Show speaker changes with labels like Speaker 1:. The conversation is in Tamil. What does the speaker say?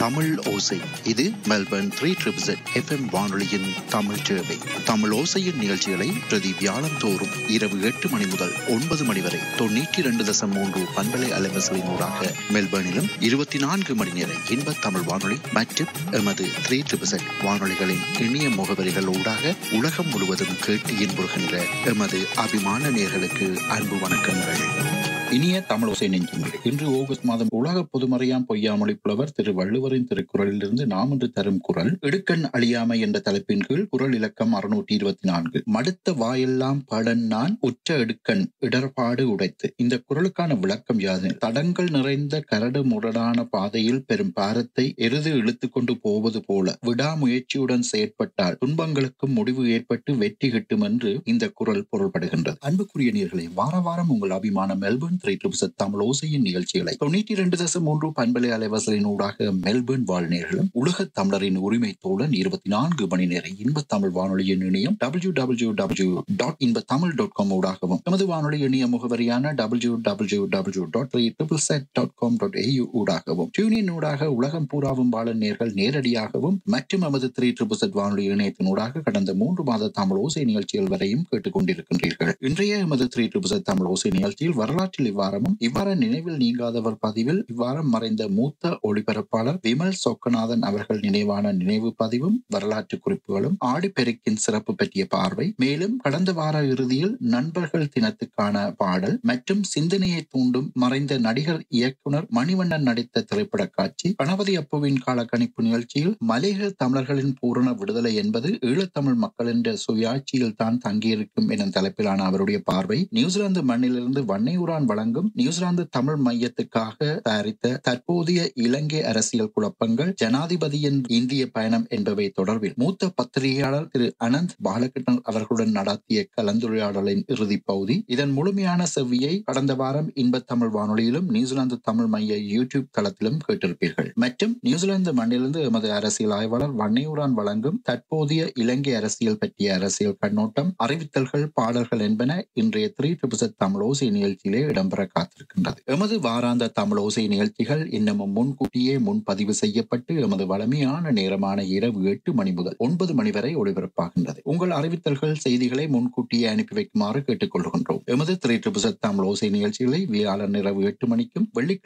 Speaker 1: தமிழ் ஓசை இது மெல்பர்ன் த்ரீ ட்ரிபிள் எஃப்எம் வானொலியின் தமிழ் சேவை தமிழ் ஓசையின் நிகழ்ச்சிகளை பிரதி வியாழம் தோறும் இரவு எட்டு மணி முதல் ஒன்பது மணி வரை தொண்ணூற்றி இரண்டு தசம் மூன்று பண்பலை அலைவசலின் ஊடாக மெல்பர்னிலும் இருபத்தி நான்கு மணி நேர இன்ப தமிழ் வானொலி மற்றும் எமது த்ரீ ட்ரிபிள் வானொலிகளின் இணைய முகவரிகள் ஊடாக உலகம் முழுவதும் கேட்டு இன்புறுகின்ற எமது அபிமான நேர்களுக்கு அன்பு வணக்கங்கள் இனிய தமிழோசை நெஞ்சுங்கள் இன்று ஆகஸ்ட் மாதம் உலக பொதுமறையாம் பொய்யாமொழி புலவர் திரு வள்ளுவரின் திருக்குறளிலிருந்து நாம் இன்று தரும் குரல் இடுக்கண் அழியாமை என்ற தலைப்பின் கீழ் குரல் இலக்கம் அறுநூற்றி இருபத்தி நான்கு மடுத்த வாயெல்லாம் படன் நான் உற்ற இடுக்கண் இடர்பாடு உடைத்து இந்த குரலுக்கான விளக்கம் யாது தடங்கள் நிறைந்த கரடு முரடான பாதையில் பெரும் பாரத்தை எருது இழுத்து கொண்டு போவது போல விடாமுயற்சியுடன் செயற்பட்டால் துன்பங்களுக்கும் முடிவு ஏற்பட்டு வெற்றி கிட்டும் என்று இந்த குரல் பொருள்படுகின்றது அன்புக்குரிய நீர்களை வார வாரம் உங்கள் அபிமான மெல்பர்ன் த்ரீ ட்ரிபிள் தமிழ் ஓசையின் நிகழ்ச்சிகளை தொண்ணூற்றி இரண்டு தசம் மூன்று பண்பலை அலைவசலின் ஊடாக மெல்பர்ன் வாழ்நேர்களும் உலக தமிழரின் உரிமை தோழன் இருபத்தி நான்கு மணி நேர இன்ப தமிழ் வானொலியின் இணையம் டபிள்யூ டபிள்யூ டபிள்யூ டாட் இன்ப தமிழ் டாட் காம் ஊடாகவும் எமது வானொலி இணைய முகவரியான W W W dot three triple Z dot com dot AU ஊடாகவும் டியூனின் ஊடாக உலகம் பூராவும் வாழ நேர்கள் நேரடியாகவும் மற்றும் எமது த்ரீ ட்ரிபிள் செட் வானொலி இணையத்தின் ஊடாக கடந்த மூன்று மாத தமிழ் ஓசை நிகழ்ச்சிகள் வரையும் கேட்டுக் கொண்டிருக்கின்றீர்கள் இன்றைய எமது த்ரீ ட்ரிபிள் செட் தமிழ் ஓசை நிகழ்ச்சியில் வரலாற்றில் இவ்வாரமும் இவ்வாறு நினைவில் நீங்காதவர் பதிவில் இவ்வாரம் மறைந்த மூத்த ஒளிபரப்பாளர் விமல் சொக்கநாதன் அவர்கள் நினைவான நினைவு பதிவும் வரலாற்று குறிப்புகளும் ஆடிப்பெருக்கின் சிறப்பு பற்றிய பார்வை மேலும் கடந்த வார இறுதியில் நண்பர்கள் தினத்துக்கான பாடல் மற்றும் சிந்தனையை தூண்டும் மறைந்த நடிகர் இயக்குனர் மணிவண்ணன் நடித்த திரைப்பட காட்சி கணபதி அப்புவின் கால கணிப்பு நிகழ்ச்சியில் மலையக தமிழர்களின் பூரண விடுதலை என்பது ஈழத்தமிழ் மக்களின் சுயாட்சியில் தான் தங்கியிருக்கும் என தலைப்பிலான அவருடைய பார்வை நியூசிலாந்து மண்ணிலிருந்து வன்னையூரான் வழங்கும் நியூசிலாந்து தமிழ் மையத்துக்காக தயாரித்த தற்போதைய இலங்கை அரசியல் குழப்பங்கள் ஜனாதிபதியின் இந்திய பயணம் என்பவை தொடர்பில் மூத்த பத்திரிகையாளர் திரு அனந்த் பாலகிருஷ்ணன் அவர்களுடன் நடத்திய கலந்துரையாடலின் இறுதி பகுதி இதன் முழுமையான செவ்வியை கடந்த வாரம் இன்ப தமிழ் வானொலியிலும் நியூசிலாந்து தமிழ் மைய யூடியூப் தளத்திலும் கேட்டிருப்பீர்கள் மற்றும் நியூசிலாந்து மண்ணிலிருந்து எமது அரசியல் ஆய்வாளர் வன்னையூரான் வழங்கும் தற்போதைய இலங்கை அரசியல் பற்றிய அரசியல் கண்ணோட்டம் அறிவித்தல்கள் பாடல்கள் என்பன இன்றைய த்ரீ ட்ரிபிள் தமிழ் ஓசை நிகழ்ச்சியிலே இடம்பெற காத்திருக்கின்றது எமது வாராந்த தமிழ் ஓசை நிகழ்ச்சிகள் இன்னமும் முன்கூட்டியே முன்பதிவு செய்யப்பட்டு எமது வளமையான நேரமான இரவு எட்டு மணி முதல் ஒன்பது மணி வரை ஒளிபரப்பாகின்றது உங்கள் அறிவித்தல்கள் செய்திகளை முன்கூட்டியே அனுப்பி வைக்குமாறு கேட்டுக்கொள்கின்றோம் எமது த்ரீ ட்ரிபிள் தமிழ் ஓசை நிகழ்ச்சிகளை வியாழன் இரவு எட்டு மணிக்கும் வெள்ளி